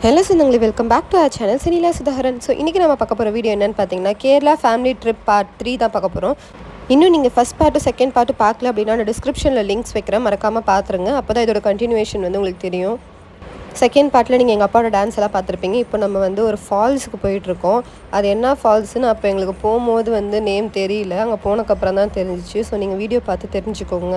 Hello சொந்தங்களே welcome back to our channel Senila Sudhakaran so இன்றைக்கி நம்ம பார்க்க போகிற வீடியோ என்னென்னு பார்த்தீங்கன்னா Kerala family trip part three தான் பார்க்க போகிறோம் இன்னும் நீங்கள் ஃபஸ்ட் பார்ட்டு செகண்ட் பார்ட்டு பார்க்கல அப்படின்னா நான் டிஸ்கிரிப்ஷனில் லிங்க்ஸ் வைக்கிறேன் மறக்காமல் பார்த்துருங்க அப்போ தான் இதோட கண்டினியூவேஷன் வந்து உங்களுக்கு தெரியும் செகண்ட் பார்ட்டில் நீங்கள் எங்கள் அப்பாவோட டான்ஸ் எல்லாம் பார்த்துருப்பீங்க இப்போ நம்ம வந்து ஒரு ஃபால்ஸுக்கு போயிட்டுருக்கோம் அது என்ன ஃபால்ஸ்னு அப்போ எங்களுக்கு போகும்போது வந்து நேம் தெரியல அங்கே போனக்கப்புறம் தான் தெரிஞ்சிச்சு ஸோ நீங்கள் வீடியோ பார்த்து தெரிஞ்சுக்கோங்க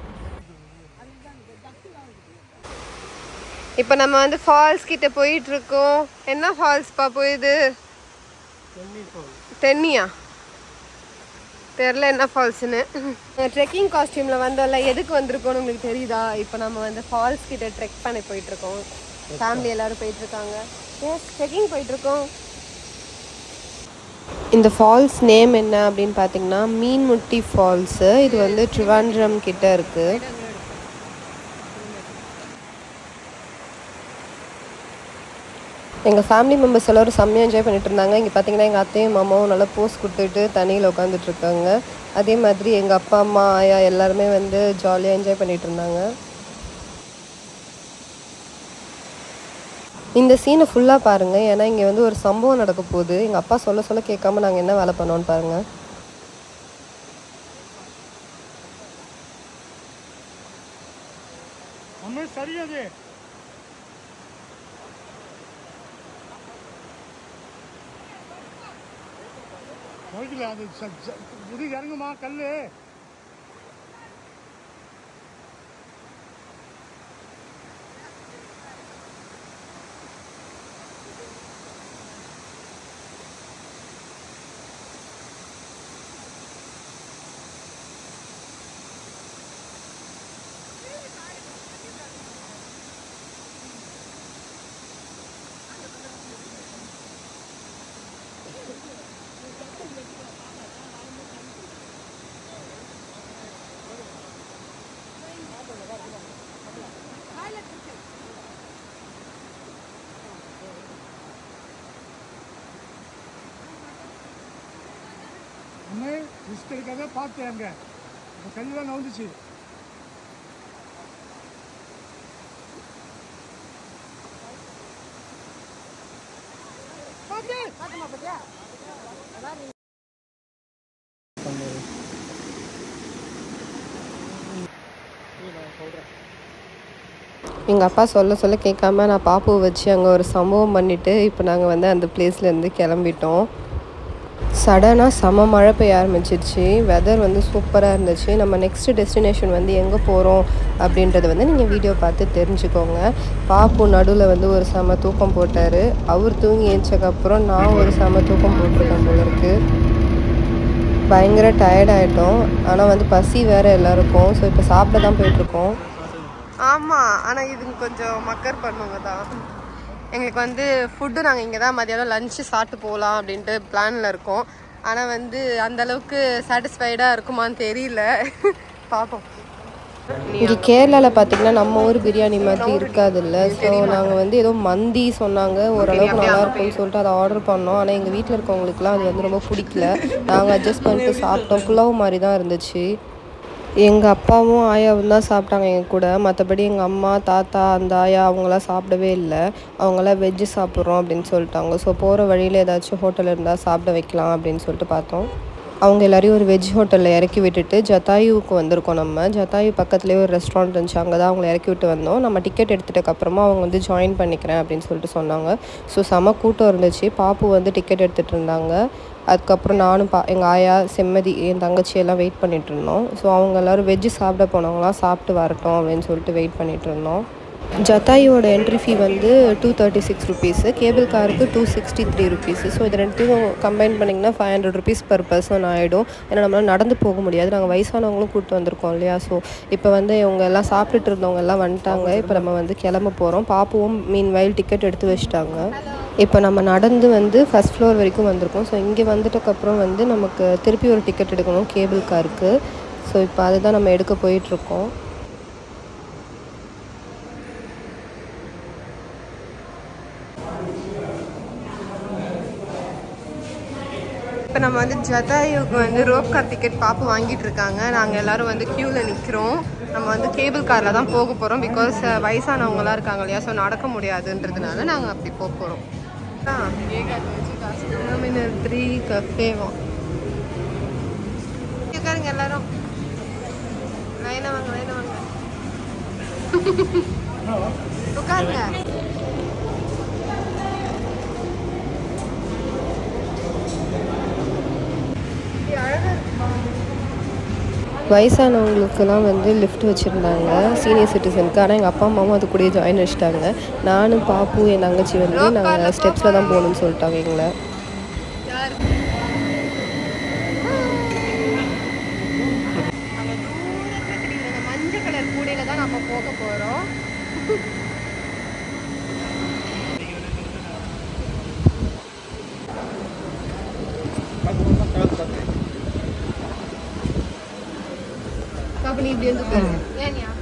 இப்போ நம்ம வந்து ஃபால்ஸ் கிட்ட போயிட்டு இருக்கோம் என்ன ஃபால்ஸ்ப்பா போயுது தென்னியா தெரில என்ன ஃபால்ஸ்னு ட்ரெக்கிங் காஸ்டியூமில் வந்தோம்ல எதுக்கு வந்திருக்கோம்னு உங்களுக்கு தெரியுதா இப்போ நம்ம வந்து ஃபால்ஸ் கிட்ட ட்ரெக் பண்ண போயிட்டு இருக்கோம் ஃபேமிலி எல்லாரும் போயிட்டு இருக்காங்க எஸ் ட்ரெக்கிங் போயிட்டு இருக்கோம் இந்த ஃபால்ஸ் நேம் என்ன அப்படின்னு பார்த்தீங்கன்னா மீன்முட்டி ஃபால்ஸு இது வந்து ட்ரிவாண்ட்ரம் கிட்ட இருக்குது எங்கள் ஃபேமிலி மெம்பர்ஸ் எல்லோரும் செம்மையாக என்ஜாய் பண்ணிட்டு இருந்தாங்க இங்கே பார்த்தீங்கன்னா எங்கள் அத்தையும் மாமாவும் நல்லா போஸ் கொடுத்துட்டு தண்ணியில் உட்காந்துட்டு இருக்காங்க அதே மாதிரி எங்கள் அப்பா அம்மா ஆயா எல்லாருமே வந்து ஜாலியாக என்ஜாய் பண்ணிட்டு இருந்தாங்க இந்த சீனை ஃபுல்லாக பாருங்கள் ஏன்னா இங்கே வந்து ஒரு சம்பவம் நடக்க போகுது எங்கள் அப்பா சொல்ல சொல்ல கேட்காம நாங்கள் என்ன வேலை பண்ணோன்னு பாருங்கள் ಅಮ್ಮ ಸರಿ ಅದೇ ಹೋಗಿಲ್ಲ ಅದು ಸ- ಸ- ಇದು ಇறங்குமா கல்லு அம்மா ரிஸ்க் எடுக்காத பார்த்தேன் அங்க அந்த கல்லாம் நவுந்துச்சு எங்கள் அப்பா சொல்ல சொல்ல கேட்காம நான் பாப்புவை வச்சு அங்கே ஒரு சம்பவம் பண்ணிவிட்டு இப்போ நாங்கள் வந்து அந்த பிளேஸ்லேருந்து கிளம்பிட்டோம் சடனாக செம மழை பெய்ய ஆரம்பிச்சிருச்சு வெதர் வந்து சூப்பராக இருந்துச்சு நம்ம நெக்ஸ்ட் டெஸ்டினேஷன் வந்து எங்கே போகிறோம் அப்படின்றத வந்து நீங்கள் வீடியோ பார்த்து தெரிஞ்சுக்கோங்க பாப்பு நடுவில் வந்து ஒரு செம தூக்கம் போட்டார் அவர் தூங்கி ஏஞ்சக்கப்புறம் நான் ஒரு செம தூக்கம் போட்டிருக்கேன் போல இருக்குது பயங்கர டயர்ட் ஆகிட்டோம் ஆனால் வந்து பசி வேறு எல்லாருக்கும் ஸோ இப்போ சாப்பிட தான் போயிட்டுருக்கோம் ஆமாம் ஆனால் இது கொஞ்சம் மக்கர் பண்ணுங்க தான் எங்களுக்கு வந்து ஃபுட்டு நாங்கள் இங்கே தான் மதியானம் லஞ்சு சாப்பிட்டு போகலாம் அப்படின்ட்டு பிளானில் இருக்கோம் ஆனால் வந்து அந்த அளவுக்கு சாட்டிஸ்ஃபைடாக இருக்குமான்னு தெரியல பார்ப்போம் இங்கே கேரளாவில் பார்த்தீங்கன்னா நம்ம ஊர் பிரியாணி மாதிரி இருக்காது இல்லை ஸோ நாங்கள் வந்து ஏதோ மந்தி சொன்னாங்க ஓரளவுக்கு நல்லா இருக்கும்னு சொல்லிட்டு அதை ஆர்டர் பண்ணோம் ஆனால் எங்கள் வீட்டில் இருக்கவங்களுக்குலாம் அது வந்து ரொம்ப பிடிக்கல நாங்கள் அட்ஜஸ்ட் பண்ணிட்டு சாப்பிட்டோம் புலாவ் மாதிரி தான் இருந்துச்சு எங்கள் அப்பாவும் ஆயாவும் தான் சாப்பிட்டாங்க எங்கள் கூட மற்றபடி எங்கள் அம்மா தாத்தா அந்த ஆயா அவங்களாம் சாப்பிடவே இல்லை அவங்களாம் வெஜ்ஜு சாப்பிட்றோம் அப்படின்னு சொல்லிட்டாங்க ஸோ போகிற வழியில் ஏதாச்சும் ஹோட்டல் இருந்தால் சாப்பிட வைக்கலாம் அப்படின்னு சொல்லிட்டு பார்த்தோம் அவங்க எல்லாரையும் ஒரு வெஜ் ஹோட்டலில் இறக்கி விட்டுட்டு ஜத்தாயுவுக்கு வந்திருக்கோம் நம்ம ஜத்தாயு பக்கத்துலேயே ஒரு ரெஸ்டாரண்ட் இருந்துச்சு அங்கே தான் அவங்கள இறக்கி விட்டு வந்தோம் நம்ம டிக்கெட் எடுத்துட்டக்கப்புறமா அவங்க வந்து ஜாயின் பண்ணிக்கிறேன் அப்படின்னு சொல்லிட்டு சொன்னாங்க ஸோ செம கூட்டம் இருந்துச்சு பாப்பு வந்து டிக்கெட் எடுத்துகிட்டு இருந்தாங்க அதுக்கப்புறம் நானும் பா எங்கள் ஆயா செம்மதி என் தங்கச்சி எல்லாம் வெயிட் பண்ணிட்டு இருந்தோம் ஸோ அவங்க எல்லோரும் வெஜ்ஜு சாப்பிட போனவங்களாம் சாப்பிட்டு வரட்டும் அப்படின்னு சொல்லிட்டு வெயிட் பண்ணிட்டு இருந்தோம் ஜத்தாயோட என்ட்ரி ஃபீ வந்து two thirty six rupees cable காருக்கு two sixty three rupees so இது ரெண்டுத்தையும் கம்பைன் பண்ணிங்கன்னா five hundred rupees per person ஆகிடும் ஏன்னா நம்மளால் நடந்து போக முடியாது நாங்கள் வயசானவங்களும் கூப்பிட்டு வந்திருக்கோம் இல்லையா ஸோ இப்போ வந்து இவங்க எல்லாம் சாப்பிட்டுட்டு இருந்தவங்க எல்லாம் வந்துட்டாங்க இப்போ நம்ம வந்து கிளம்ப போகிறோம் பாப்புவும் மீன் வயல் டிக்கெட் எடுத்து வச்சுட்டாங்க இப்போ நம்ம நடந்து வந்து ஃபஸ்ட் ஃப்ளோர் வரைக்கும் வந்திருக்கோம் ஸோ இங்கே வந்துட்டக்கப்புறம் வந்து நமக்கு திருப்பி ஒரு டிக்கெட் எடுக்கணும் கேபிள் காருக்கு ஸோ இப்போ அதுதான் நம்ம எடுக்க போயிட்டுருக்கோம் இப்போ நம்ம வந்து ஜதாயுக்கு வந்து ரோப் கார் டிக்கெட் பாப்பு வாங்கிட்டு இருக்காங்க நாங்கள் எல்லாரும் வந்து க்யூவில் நிற்கிறோம் நம்ம வந்து கேபிள் காரில் தான் போக போகிறோம் பிகாஸ் வயசானவங்களாம் இருக்காங்க இல்லையா ஸோ நடக்க முடியாதுன்றதுனால நாங்கள் அப்படி போக போகிறோம் த்ரீ கஃபேவா உட்காருங்க எல்லாரும் லைனா வாங்க லைனா வாங்க உட்காருங்க வயசானவங்களுக்கெல்லாம் வந்து லிஃப்ட் வச்சுருந்தாங்க சீனியர் சிட்டிசனுக்கு ஆனால் எங்கள் அப்பா அம்மாவும் அது கூடயே ஜாயின் வச்சுட்டாங்க நானும் பாப்பு என் தங்கச்சி வந்து நாங்கள் ஸ்டெப்ஸில் தான் போகணும்னு சொல்லிட்டாங்க எங்களை மஞ்சள் கலர் கூடையில தான் நம்ம போக போகிறோம் அப்ப நீ இப்படி வந்து உட்காரு. ஏன் நீ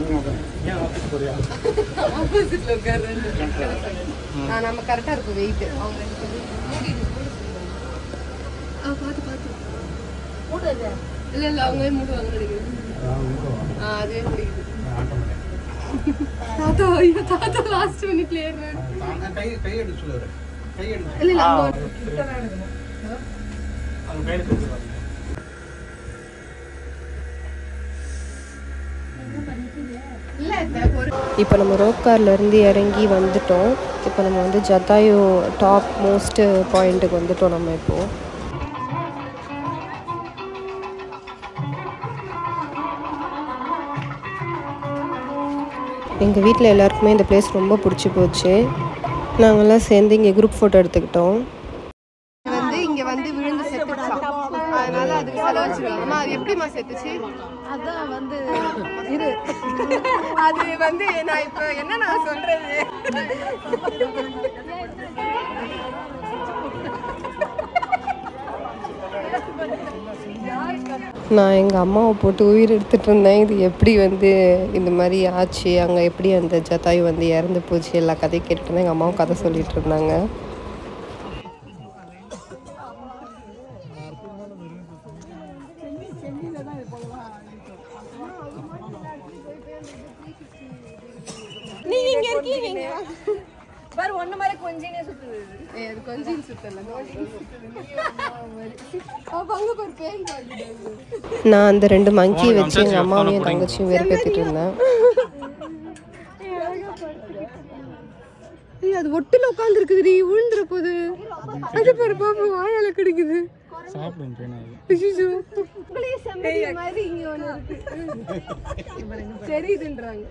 ஆப்போசிட்ல உட்காரு ஆ நம்ம கரெக்டா இருக்கும் வெயிட் அவங்க ரெண்டு பேரும் மூடிடு, மூடு சொல்லுவாங்க. ஆ பாத்து பாத்து மூடுறது இல்ல இல்ல அவங்களே மூடுவாங்க நினைக்கிறேன் ஆ அதுவே முடியுது தாத்தா ஐயோ தாத்தா லாஸ்ட் மினிட்ல ஏறுறாரு கை கை எடுத்து சொல்லுவாரு கை எடுத்து இல்ல இல்ல அவங்க அவங்க கை எடுத்து சொல்லுவாங்க இல்ல இந்த ஒரு இப்போ நம்ம ரோப் கார்ல இருந்து இறங்கி வந்துட்டோம் இப்போ நம்ம வந்து ஜத்தாயு டாப் மோஸ்ட் பாயிண்ட்டுக்கு வந்துட்டோம் நம்ம இப்போ எங்கள் வீட்டில் எல்லாருக்குமே இந்த பிளேஸ் ரொம்ப பிடிச்சி போச்சு நாங்கள்லாம் சேர்ந்து இங்கே குரூப் ஃபோட்டோ எடுத்துக்கிட்டோம் வந்து இங்க வந்து விழுந்து செத்துச்சாம் அதனால அதுக்கு செலவச்சிருக்காங்க அம்மா அது எப்படிமா செத்துச்சு அதான் வந்து இரு அது வந்து நான் இப்போ என்ன நான் சொல்றது நான் எங்கள் அம்மாவை போட்டு உயிர் எடுத்துட்டு இருந்தேன் இது எப்படி வந்து இந்த மாதிரி ஆச்சு அங்கே எப்படி அந்த ஜத்தாயு வந்து இறந்து போச்சு எல்லா கதையும் கேட்டுட்டு இருந்தேன் எங்கள் அம்மாவும் கதை சொல்லிட்டு இருந்தாங்க நீங்க இங்க இருக்கீங்க பாரு ஒண்ணு மாதிரி கொஞ்சினே சுத்துது அது கொஞ்சம் சுத்தல நான் அந்த ரெண்டு மங்கி வச்சு எங்கள் அம்மாவையும் என் தங்கச்சியும் வெறுப்பேற்றிட்டு இருந்தேன் ஏய், அது ஒட்டுல உட்கார்ந்து இருக்குதுடி விழுந்துற போது அது பாரு பாப்பா வாயால கிடைக்குது ஐயோ. மாதிரி இங்க ஒண்ணு தெரியுதுன்றாங்க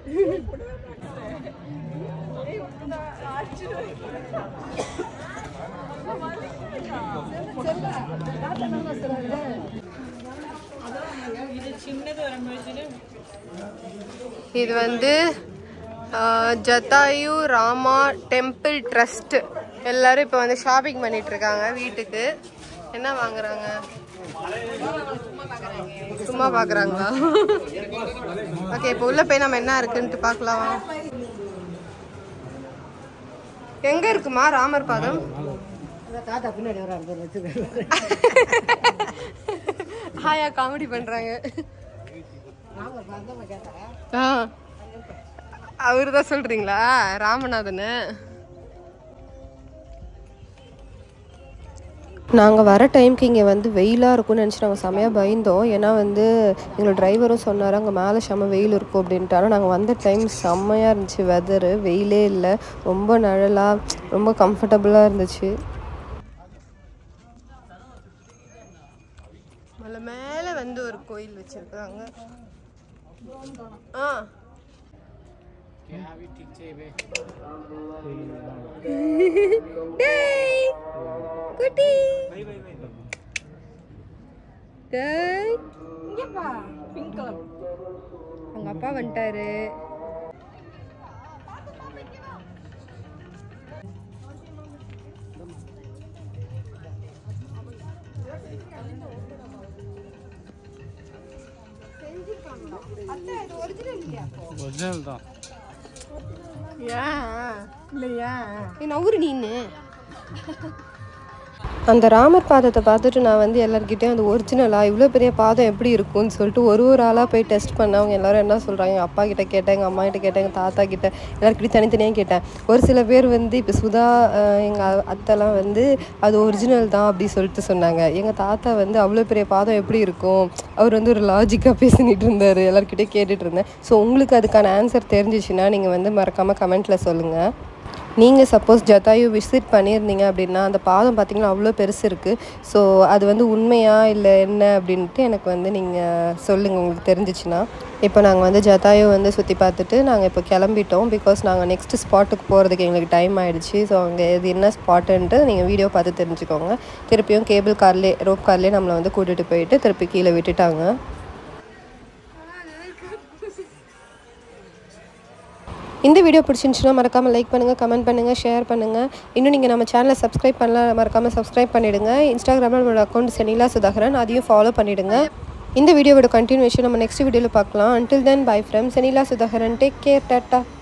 இது வந்து ஆஹ், ஜத்தாயு ராமா டெம்பிள் ட்ரஸ்ட் எல்லாரும் இப்போ வந்து ஷாப்பிங் பண்ணிட்டு இருக்காங்க வீட்டுக்கு என்ன வாங்குறாங்க சும்மா பாக்குறாங்களா ஓகே இப்போ உள்ள போய் நம்ம என்ன இருக்குன்ட்டு பார்க்கலாம் எங்க இருக்குமா ராமர் பாதம் தாத்தா பின்னாடி வர ஹாயா காமெடி பண்றாங்க ஆ அவரு தான் சொல்றீங்களா ராமநாதனு நாங்கள் வர டைம்க்கு இங்கே வந்து வெயிலாக இருக்கும்னு நினச்சி நாங்கள் செமையாக பயந்தோம் ஏன்னா வந்து எங்களோட டிரைவரும் சொன்னார் அங்கே மேலே செம்ம வெயில் இருக்கும் அப்படின்ட்டு ஆனால் நாங்கள் வந்த டைம் செம்மையாக இருந்துச்சு வெதரு வெயிலே இல்லை ரொம்ப நிழலாக ரொம்ப கம்ஃபர்டபுளாக இருந்துச்சு மலை மேலே வந்து ஒரு கோயில் வச்சிருக்காங்க ஆ டேய் குட்டி டேய் அவங்க அப்பா வந்துட்டாரு ஒரிஜினல் தான் ஏன் இல்லையா நவுறு நீன்னு அந்த ராமர் பாதத்தை பார்த்துட்டு நான் வந்து எல்லாருக்கிட்டையும் அது ஒரிஜினலாக இவ்வளோ பெரிய பாதம் எப்படி இருக்கும்னு சொல்லிட்டு ஒரு ஒரு ஆளாக போய் டெஸ்ட் பண்ண அவங்க எல்லாரும் என்ன சொல்கிறாங்க எங்கள் அப்பா கிட்ட கேட்டேன் எங்கள் அம்மா கிட்ட கேட்டேன் எங்கள் தாத்தா கிட்ட எல்லாருக்கிட்டையும் தனித்தனியாக கேட்டேன் ஒரு சில பேர் வந்து இப்போ சுதா எங்கள் அத்தைலாம் வந்து அது ஒரிஜினல் தான் அப்படி சொல்லிட்டு சொன்னாங்க எங்கள் தாத்தா வந்து அவ்வளோ பெரிய பாதம் எப்படி இருக்கும் அவர் வந்து ஒரு லாஜிக்காக பேசினிட்டு இருந்தார் எல்லாருக்கிட்டையும் கேட்டுட்டு இருந்தேன் ஸோ உங்களுக்கு அதுக்கான ஆன்சர் தெரிஞ்சிச்சுன்னா நீங்கள் வந்து மறக்காமல் கமெண்ட்டில் சொல்லுங்கள் நீங்கள் சப்போஸ் ஜட்டாயு விசிட் பண்ணியிருந்தீங்க அப்படின்னா அந்த பாதம் பார்த்தீங்கன்னா அவ்வளோ பெருசு இருக்குது ஸோ அது வந்து உண்மையா இல்லை என்ன அப்படின்ட்டு எனக்கு வந்து நீங்கள் சொல்லுங்கள் உங்களுக்கு தெரிஞ்சிச்சுன்னா இப்போ நாங்கள் வந்து ஜட்டாயு வந்து சுற்றி பார்த்துட்டு நாங்கள் இப்போ கிளம்பிட்டோம் பிகாஸ் நாங்கள் நெக்ஸ்ட் ஸ்பாட்டுக்கு போகிறதுக்கு எங்களுக்கு டைம் ஆயிடுச்சு ஸோ அங்கே இது என்ன ஸ்பாட்டுன்ட்டு நீங்கள் வீடியோ பார்த்து தெரிஞ்சுக்கோங்க திருப்பியும் கேபிள் கார்லே ரோப் கார்லேயே நம்மளை வந்து கூட்டிகிட்டு போயிட்டு திருப்பி கீழே விட்டுட்டாங்க இந்த வீடியோ பிடிச்சிருந்துச்சுன்னா மறக்காமல் லைக் பண்ணுங்கள் கமெண்ட் பண்ணுங்கள் ஷேர் பண்ணுங்கள் இன்னும் நீங்கள் நம்ம சேனலை சப்ஸ்கிரைப் பண்ணல மறக்காமல் சப்ஸ்கிரைப் பண்ணிவிடுங்க இன்ஸ்டாகிராமில் நம்மளோட அக்கௌண்ட் செனிலா சுதாகரன் அதையும் ஃபாலோ பண்ணிவிடுங்க இந்த வீடியோவோட கண்டினியூஷன் நம்ம நெக்ஸ்ட் வீடியோவில் பார்க்கலாம் until then bye from Senila Sudhakaran take care tata